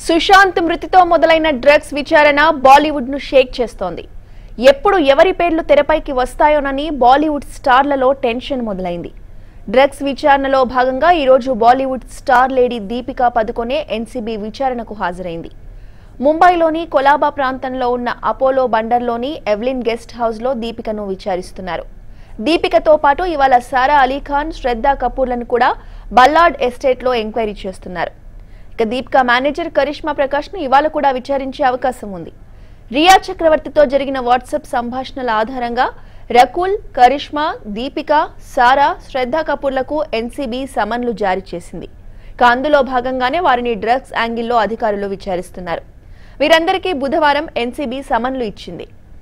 సుశాంత్ మృతితో మొదలైన డ్రగ్స్ విచారణ బాలీవుడ్ ను షేక్ చేస్తోంది ఎప్పుడు ఎవరి పేర్లు తెరపైకి వస్తాయోనని బాలీవుడ్ స్టార్లలో టెన్షన్ మొదలైంది డ్రగ్స్ విచారణలో భాగంగా ఈరోజు Bollywood star lady Deepika Padukone NCB విచారణకు హాజరైంది ముంబైలోని కొలాబా ప్రాంతంలో ఉన్న అపోలో బండర్లోని ఎవ్లిన్ గెస్ట్ హౌస్లో దీపికను విచారిస్తున్నారు దీపికతో పాటు ఇవాళ సారా అలీ ఖాన్ శ్రద్ధా కపూర్లను కూడా బల్లాడ్ ఎస్టేట్లో ఎంక్వైరీ చేస్తున్నారు ఇక దీపిక మేనేజర్ కరిష్మా ప్రకాష్ ను ఇవాళ కూడా విచారించే అవకాశం ఉంది రియా చక్రవర్తితో జరిగిన వాట్సాప్ సంభాషణల ఆధారంగా రకుల్ కరిష్మా దీపిక సారా శ్రద్ధా కపూర్లకు ఎన్సీబీ సమన్లు జారీ చేసింది ఇక అందులో భాగంగానే వారిని డ్రగ్స్ యాంగిల్లో అధికారులు విచారిస్తున్నారు వీరందరికీ బుధవారం ఎన్సీబీ సమన్లు ఇచ్చింది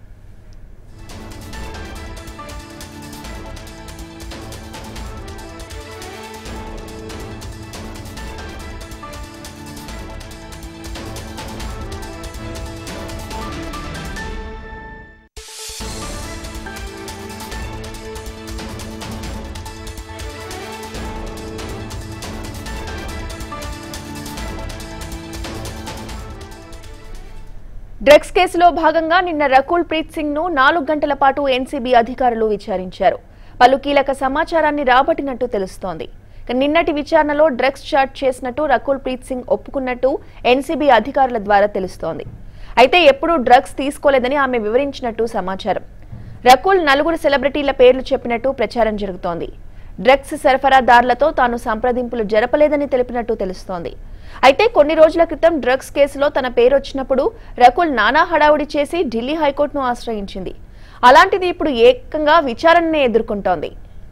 డ్రగ్స్ కేసులో భాగంగా నిన్న రకుల్ ప్రీత్ సింగ్ ను నాలుగు గంటల పాటు ఎన్సీబీ అధికారులు విచారించారు పలు కీలక సమాచారాన్ని రాబట్టినట్టు తెలుస్తోంది ఇక నిన్నటి విచారణలో డ్రగ్స్ చార్ట్ చేసినట్టు రకుల్ ప్రీత్ సింగ్ ఒప్పుకున్నట్టు ఎన్సీబీ అధికారుల ద్వారా తెలుస్తోంది అయితే ఎప్పుడూ డ్రగ్స్ తీసుకోలేదని ఆమె వివరించినట్టు సమాచారం రకుల్ నలుగురు సెలబ్రిటీల పేర్లు చెప్పినట్టు ప్రచారం జరుగుతోంది డ్రగ్స్ సరఫరాదారులతో తాను సంప్రదింపులు జరపలేదని తెలిపినట్టు తెలుస్తోంది అయితే కొన్ని రోజుల క్రితం డ్రగ్స్ కేసులో తన పేరు వచ్చినప్పుడు రకుల్ నానా హడావుడి చేసి ఢిల్లీ హైకోర్టును ఆశ్రయించింది అలాంటిది ఇప్పుడు ఏకంగా విచారణనే ఎదుర్కొంటోంది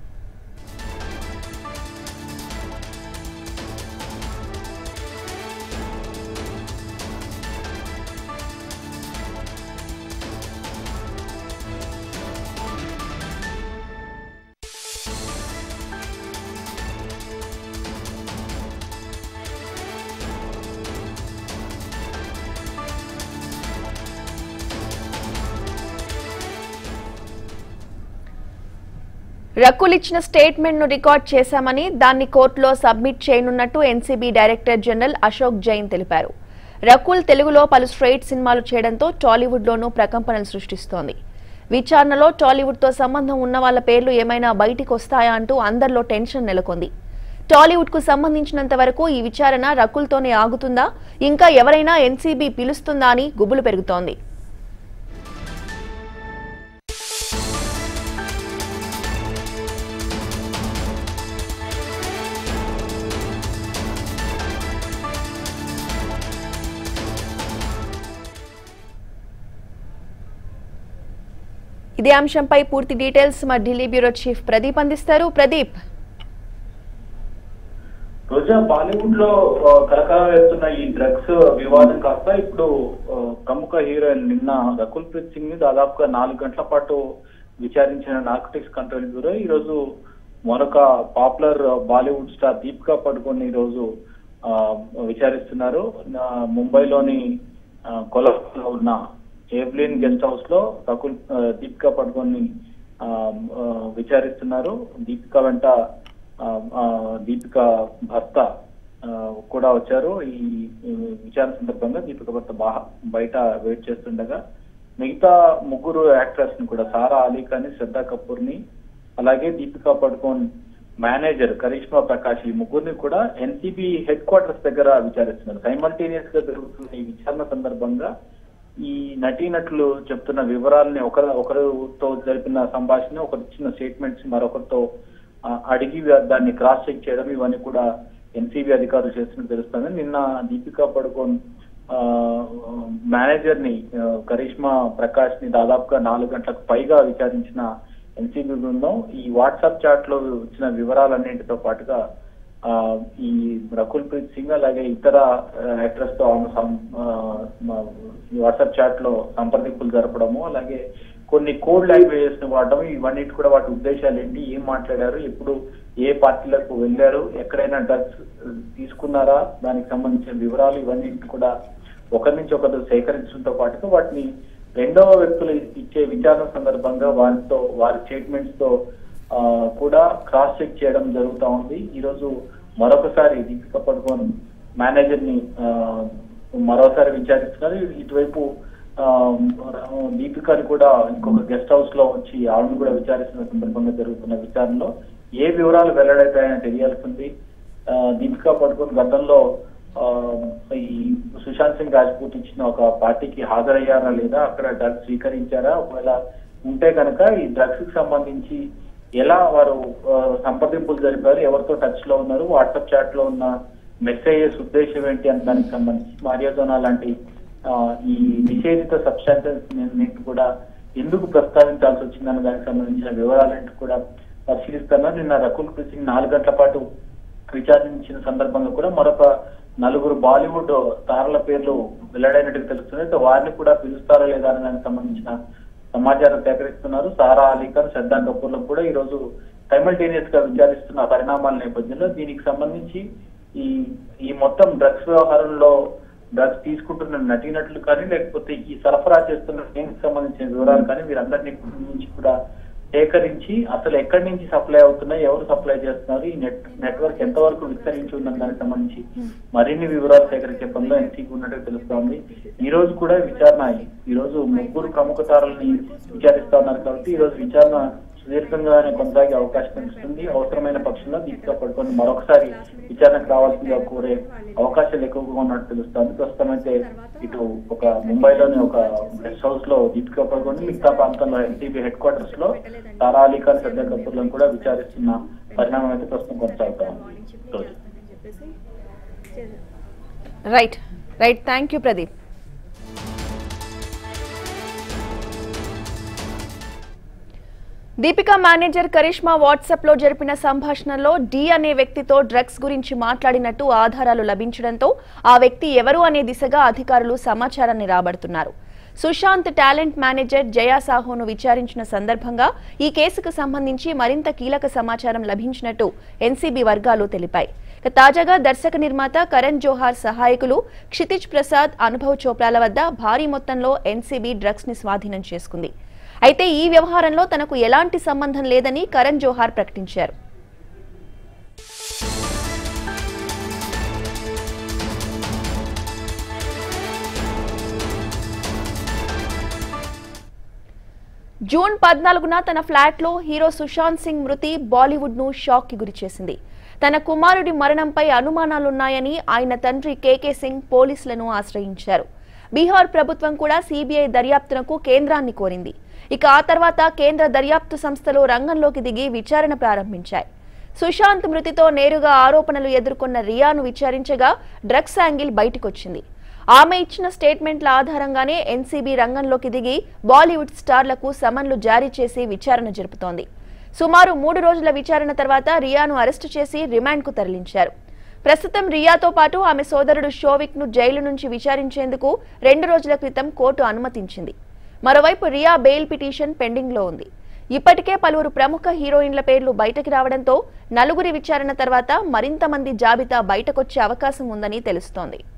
రకుల్ ఇచ్చిన స్టేట్మెంట్ ను రికార్డ్ చేశామని దాన్ని కోర్టులో సబ్మిట్ చేయనున్నట్టు NCB director general Ashok Jain తెలిపారు రకుల్ తెలుగులో పలు స్ట్రైట్ సినిమాలు చేయడంతో టాలీవుడ్ లోనూ ప్రకంపనలు సృష్టిస్తోంది విచారణలో టాలీవుడ్ తో సంబంధం ఉన్న వాళ్ళ పేర్లు ఏమైనా బయటికి వస్తాయా అంటూ అందరిలో టెన్షన్ నెలకొంది టాలీవుడ్ కు సంబంధించినంత వరకు ఈ విచారణ రకుల్తోనే ఆగుతుందా ఇంకా ఎవరైనా ఎన్సీబీ పిలుస్తుందా అని గుబులు పెరుగుతోంది ఇదే అంశంపై పూర్తి డీటెయిల్స్ మా ఢిల్లీ బ్యూరో చీఫ్ ప్రదీప్ అందిస్తారు ప్రదీప్ రోజా బాలీవుడ్ లో ఆ, కలకలం వేస్తున్న ఈ డ్రగ్స్ వివాదం కాస్త ఇప్పుడు ఆ, ప్రముఖ హీరోయిన్ నిన్న రకుల్ ప్రీత్ సింగ్ ని దాదాపుగా నాలుగు గంటల పాటు విచారించిన నార్కోటిక్స్ కంట్రోల్ బ్యూరో ఈ రోజు మరొక పాపులర్ బాలీవుడ్ స్టార్ దీపికా పడుకొని ఈ రోజు ఆ, విచారిస్తున్నారు నా ముంబైలోని ఆ, కొలంబోలో ఉన్న ఏవ్లిన్ గెస్ట్ హౌస్ లో రకుల్ ఆ, దీపికా పడుకొని విచారిస్తున్నారు దీపికా వెంట ఆ, ఆ, దీపిక భర్త ఆ, కూడా వచ్చారు ఈ ఈ విచారణ సందర్భంగా దీపిక భర్త బా- బయట వెయిట్ చేస్తుండగా మిగతా ముగ్గురు యాక్టర్స్ ని కూడా సారా అలీ ఖాన్ శ్రద్ధా కపూర్ ని అలాగే దీపికా పడుకోన్ మేనేజర్ కరిష్మా ప్రకాష్ ఈ ముగ్గురిని కూడా ఎన్సీబీ హెడ్ క్వార్టర్స్ దగ్గర విచారిస్తున్నారు సైమల్టేనియస్ గా జరుగుతున్న ఈ విచారణ సందర్భంగా ఈ నటీనటులు చెప్తున్న వివరాలని ఒకరు ఒకరితో జరిపిన సంభాషణ ఒకరు ఇచ్చిన స్టేట్మెంట్స్ మరొకరితో ఆ, అడిగి వా- దాన్ని క్రాస్ చెక్ చేయడం ఇవన్నీ కూడా ఎన్సీబీ అధికారులు చేస్తున్నట్టు తెలుస్తుంది నిన్న దీపికా పడుకోన్ మేనేజర్ ని ఆ, కరిష్మా ప్రకాష్ ని దాదాపుగా నాలుగు గంటలకు పైగా విచారించిన ఎన్సీబీ బృందం ఈ వాట్సాప్ చాట్ లో ఇచ్చిన వివరాలన్నింటితో పాటుగా ఆ, ఈ రకుల్ ప్రీత్ సింగ్ అలాగే ఇతర యాక్టర్స్ తో ఆమె సం- ఆ, మా- ఈ వాట్సాప్ చాట్ లో సంప్రదింపులు జరపడము అలాగే కొన్ని కోడ్ లాంగ్వేజెస్ ని వాడడం ఇవన్నిటి కూడా వాటి ఉద్దేశాలు ఏంటి ఏం మాట్లాడారు ఎప్పుడు ఏ పార్టీలకు వెళ్ళారు ఎక్కడైనా డ్రగ్స్ తీసుకున్నారా దానికి సంబంధించిన వివరాలు ఇవన్నీ కూడా ఒకరి నుంచి ఒకరు సేకరించడంతో పాటుగా వాటిని రెండవ వ్యక్తులు ఇచ్చే విచారణ సందర్భంగా వారితో వారి స్టేట్మెంట్స్ తో ఆ, కూడా క్రాస్ చెక్ చేయడం జరుగుతా ఉంది ఈ రోజు మరొకసారి దీపిక పడుకోన్ మేనేజర్ ని ఆ, మరోసారి విచారిస్తున్నారు ఇటువైపు ఆ, దీపికని కూడా ఇంకొక గెస్ట్ హౌస్ లో వచ్చి ఆవిడని కూడా విచారిస్తున్న సందర్భంగా జరుగుతున్న విచారణలో ఏ వివరాలు వెల్లడైతాయని తెలియాల్సింది ఆ, దీపికా పడుకుని గతంలో ఆ, ఈ సుశాంత్ సింగ్ రాజ్పూట్ ఇచ్చిన ఒక పార్టీకి హాజరయ్యారా లేదా అక్కడ డ్రగ్స్ స్వీకరించారా ఒకవేళ ఉంటే కనుక ఈ డ్రగ్స్ కి సంబంధించి ఎలా వారు ఆ, సంప్రదింపులు జరిపారు ఎవరితో టచ్ లో ఉన్నారు వాట్సాప్ చాట్ లో ఉన్న మెసేజెస్ ఉద్దేశం ఏంటి అని దానికి సంబంధించి మారియోజోనా లాంటి ఆ, ఈ నిషేధిత సబ్స్టాన్సెస్ కూడా ఎందుకు ప్రస్తావించాల్సి వచ్చిందన్న దానికి సంబంధించిన వివరాలన్నింటి కూడా పరిశీలిస్తున్నారు నిన్న రకుల్ ప్రీత్ సింగ్ నాలుగు గంటల పాటు విచారించిన సందర్భంగా కూడా మరొక నలుగురు బాలీవుడ్ తారల పేర్లు వెల్లడైనట్టు తెలుస్తుంది అయితే వారిని కూడా పిలుస్తారా లేదా అనే దానికి సంబంధించిన సమాచారం సేకరిస్తున్నారు సారా అలీ ఖాన్ శ్రద్ధా కపూర్ కూడా ఈ రోజు సైమల్టేనియస్ గా విచారిస్తున్న పరిణామాల నేపథ్యంలో దీనికి సంబంధించి ఈ ఈ మొత్తం డ్రగ్స్ వ్యవహారంలో డ్రగ్స్ తీసుకుంటున్న నటీనటులు కానీ లేకపోతే ఈ సరఫరా చేస్తున్న దీనికి సంబంధించిన వివరాలు కానీ వీరందరినీ నుంచి కూడా సేకరించి అసలు ఎక్కడి నుంచి సప్లై అవుతున్నాయి ఎవరు సప్లై చేస్తున్నారు ఈ నెట్ నెట్వర్క్ ఎంతవరకు విస్తరించి ఉందని దానికి సంబంధించి మరిన్ని వివరాలు సేకరించే పనిలో ఎన్సీకి ఉన్నట్టు తెలుస్తోంది ఈ రోజు కూడా విచారణ ఈ రోజు ముగ్గురు ప్రముఖ తారల్ని విచారిస్తా ఉన్నారు కాబట్టి ఈ రోజు విచారణ సుదీర్ఘంగానే కొనసాగే అవకాశం కనిపిస్తుంది అవసరమైన పక్షంలో దీపికా పడుకొని మరొకసారి విచారణకు రావాల్సిందిగా కోరే అవకాశాలు ఎక్కువగా ఉన్నట్టు తెలుస్తోంది ప్రస్తుతం అయితే ఇటు ఒక ముంబైలోని ఒక గెస్ట్ హౌస్ లో దీపికా పడుకొని మిగతా ప్రాంతంలో ఎన్టీబీ హెడ్ క్వార్టర్స్ లో తారా అలీ ఖాన్ శ్రద్ధా కపూర్లను కూడా విచారిస్తున్న పరిణామం అయితే ప్రస్తుతం కొనసాగుతా ఉంది రోజు right right thank you Pradeep Deepika manager Karishma WhatsApp లో జరిపిన సంభాషణలో డి అనే వ్యక్తితో డ్రగ్స్ గురించి మాట్లాడినట్టు ఆధారాలు లభించడంతో ఆ వ్యక్తి ఎవరు అనే దిశగా అధికారులు సమాచారాన్ని రాబడుతున్నారు సుశాంత్ టాలెంట్ మేనేజర్ జయా సాహోను విచారించిన సందర్భంగా ఈ కేసుకు సంబంధించి మరింత కీలక సమాచారం లభించినట్టు ఎన్సీబీ వర్గాలు తెలిపాయి ఇక తాజాగా దర్శక నిర్మాత కరణ్ జోహార్ సహాయకులు క్షితిజ్ ప్రసాద్ అనుభవ్ చోప్రాల వద్ద భారీ మొత్తంలో ఎన్సీబీ డ్రగ్స్ ని స్వాధీనం చేసుకుంది అయితే ఈ వ్యవహారంలో తనకు ఎలాంటి సంబంధం లేదని కరణ్ జోహార్ ప్రకటించారు జూన్ పద్నాలుగున తన ఫ్లాట్లో హీరో సుశాంత్ సింగ్ మృతి బాలీవుడ్ ను షాక్ కి గురిచేసింది తన కుమారుడి మరణంపై అనుమానాలున్నాయని ఆయన తండ్రి కేకే సింగ్ పోలీసులను ఆశ్రయించారు బీహార్ ప్రభుత్వం కూడా సీబీఐ దర్యాప్తునకు కేంద్రాన్ని కోరింది ఇక ఆ తర్వాత కేంద్ర దర్యాప్తు సంస్థలు రంగంలోకి దిగి విచారణ ప్రారంభించాయి సుశాంత్ మృతితో నేరుగా ఆరోపణలు ఎదుర్కొన్న రియాను విచారించగా డ్రగ్స్ యాంగిల్ బయటకొచ్చింది ఆమె ఇచ్చిన స్టేట్మెంట్ల ఆధారంగానే ఎన్సీబీ రంగంలోకి దిగి బాలీవుడ్ స్టార్లకు సమన్లు జారీ చేసి విచారణ జరుపుతోంది సుమారు మూడు రోజుల విచారణ తర్వాత రియాను అరెస్టు చేసి రిమాండ్కు తరలించారు ప్రస్తుతం రియాతో పాటు ఆమె సోదరుడు షోవిక్ ను జైలు నుంచి విచారించేందుకు రెండు రోజుల క్రితం కోర్టు అనుమతించింది మరోవైపు రియా బెయిల్ పిటిషన్ పెండింగ్ లో ఉంది ఇప్పటికే పలువురు ప్రముఖ హీరోయిన్ల పేర్లు బయటకి రావడంతో నలుగురి విచారణ తర్వాత మరింత మంది జాబితా బయటకొచ్చే అవకాశం ఉందని తెలుస్తోంది